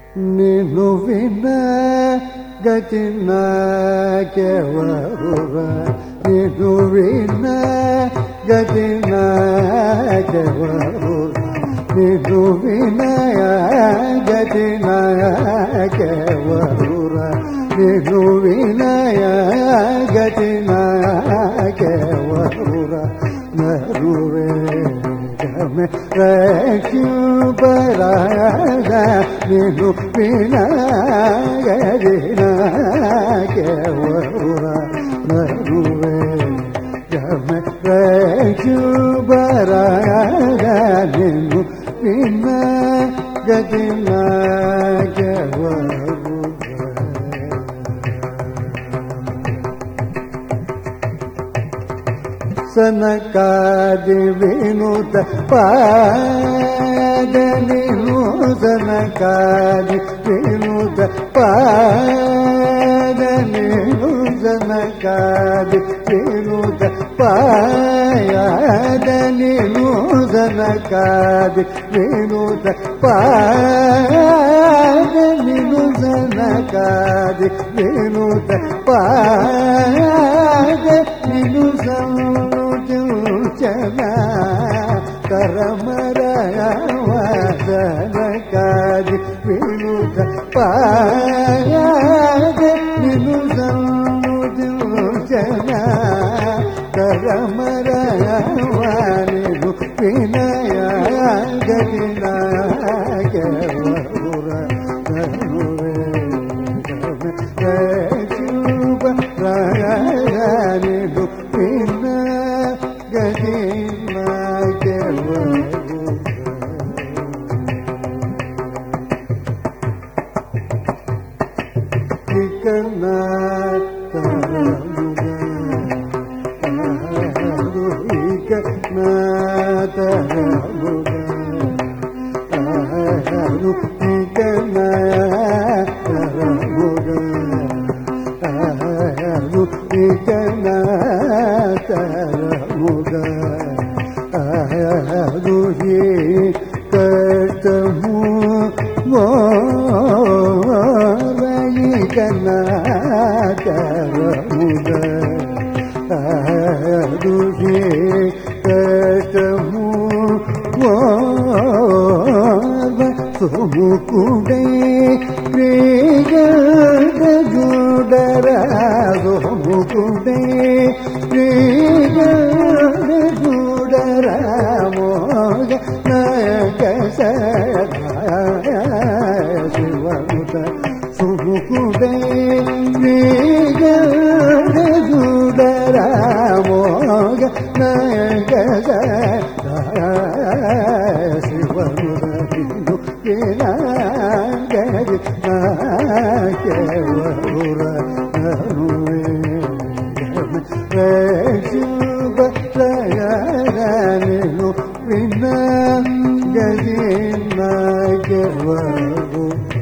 నిన్ను విన గతి నాకెవరురా నిన్ను విన గతి నాకెవరురా నిన్ను వినయ గతి నాకెవరురా నిన్ను వినయ గతి నాకెవరురా నరువే గమే రక్షుపరాగ నిన్ను వినగది నాకెవరురా నరువే గమే రక్షుపరాగ నిన్ను వినగది నాకెవరురా సనకాది వినుత పాదనిను సనకాది వినుత పాదనిను సనకాది వినుత పాయదనిను సనకాది వినుత పాదనిను సనకాది వినుత పాద నిను సంచన కరమరవదనకాది వినుత పాయద నిను సంచన కరమరవనిను వినయ గదినాగవరుర రాయనిడు పిన్న గది కష్టము కనాకరముగ దుషే కష్టము సోముకుడే ప్రియగడ జుడరా సోముకుడే ప్రియగడ జుడరా మోగ నాయక శివముత సుముకుడే ప్రియగడ జుడరా మోగ నాయక శివముత గరి నాకెవరుర శుభ విన్న గది నాకెవరు